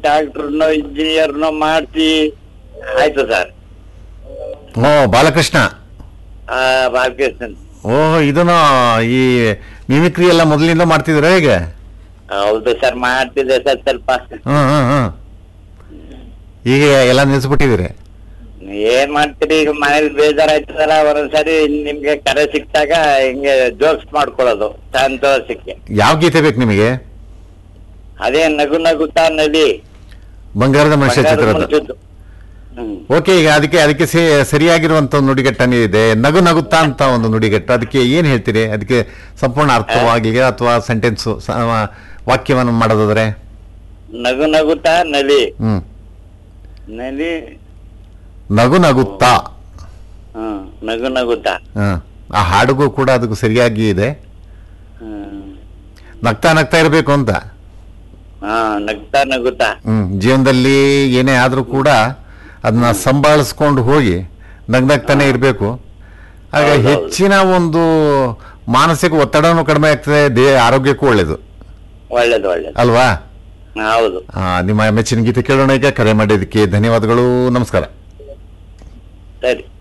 ಡಾಕ್ಟರ್ನೋ ಇಂಜಿನಿಯರ್ನೋ ಮಾಡ್ತಿ ಆಯ್ತು ಸರ್ ಓ ಬಾಲಕೃಷ್ಣ ಆ ಬಾಲಕೃಷ್ಣನ್ ಓಹ್ ಇದನ್ನು ಈ ಮಿಮಿಕ್ರಿ ಎಲ್ಲ ಮೊದಲಿಂದ ಮಾಡ್ತಿದ್ದೀರಾ ಹೇಗೆ ಹೌದು ಸರ್ ಮಾಡ್ತಿದ್ದೆ ಸರ್ ಸ್ವಲ್ಪ ಹ್ಮ್ ಹ್ಮ್ ಹ್ಮ್ ಈಗ ಎಲ್ಲ ನಿಲ್ಸ್ಬಿಟ್ಟಿದ್ದೀರಿ ಏನ್ ಮಾಡ್ತೀರಿ ಈಗ ಮನೇಲಿ ಬೇಜಾರಾಯ್ತದಲ್ಲ ಒಂದೊಂದ್ಸರಿ ನಿಮ್ಗೆ ಕರೆ ಸಿಕ್ತಾಗ ಹಿಂಗೆ ಜೋಕ್ಸ್ ಮಾಡ್ಕೊಳ್ಳೋದು ಸಂತೋಷಕ್ಕೆ ಯಾವ ಗೀತೆ ಬೇಕು ನಿಮಗೆ ಅದೇ ನಗು ನಗುತ್ತಾ ನದಿ ಬಂಗಾರದ ಮನುಷ್ಯ ಬಂಗಾರದ ಚಿತ್ರದ ಮನುಷ್ಯದ್ದು. ಹ್ಮ್ ಓಕೆ ಈಗ ಅದಕ್ಕೆ ಅದಕ್ಕೆ ಸೇ- ಸರಿಯಾಗಿರುವಂತ ಒಂದು ನುಡಿಗಟ್ಟನೆ ಇದೆ ನಗು ನಗುತ್ತಾ ಅಂತ ಒಂದು ನುಡಿಗಟ್ಟು ಅದಕ್ಕೆ ಏನ್ ಹೇಳ್ತೀರಿ ಅದಕ್ಕೆ ಸಂಪೂರ್ಣ ಅರ್ಥವಾಗಿ ಅಥವಾ ಸೆಂಟೆನ್ಸ್ ವಾಕ್ಯವನ್ನು ಮಾಡೋದಾದ್ರೆ ನಗು ನಗುತ್ತಾ ನಲಿ ಹ್ಮ್ ನಲಿ ನಗು ನಗುತ್ತಾ ಹ್ಮ್ ನಗು ನಗುತ್ತಾ ಹ್ಮ್ ಆ ಹಾಡಿಗೂ ಕೂಡ ಅದಕ್ಕೂ ಸರಿಯಾಗಿ ಇದೆ ಹ್ಮ್ ನಗ್ತಾ ನಗ್ತಾ ಇರಬೇಕು ಅಂತ ಹಾ ನಗ್ತಾ ನಗುತ್ತಾ ಹ್ಮ್ ಜೀವನದಲ್ಲಿ ಏನೇ ಆದ್ರೂ ಕೂಡ ಅದನ್ನ ಸಂಭಾಳಿಸ್ಕೊಂಡು ಹೋಗಿ ನಗ್ನಗ್ತಾನೆ ಇರಬೇಕು ಆಗ ಹೌದೌದು. ಹೆಚ್ಚಿನ ಒಂದು ಮಾನಸಿಕ ಒತ್ತಡನೂ ಕಡಿಮೆ ಆಗ್ತದೆ ದೇಹ ಆರೋಗ್ಯಕ್ಕೂ ಒಳ್ಳೇದು ಒಳ್ಳೇದು ಒಳ್ಳೇದು ಅಲ್ವಾ ಹೌದು ಆ, ನಿಮ್ಮ ಮೆಚ್ಚಿನ ಗೀತೆ ಕೇಳೋಣ ಈಗ ಕರೆ ಮಾಡಿದ್ದಕ್ಕೆ ಧನ್ಯವಾದಗಳು ನಮಸ್ಕಾರ ಸರಿ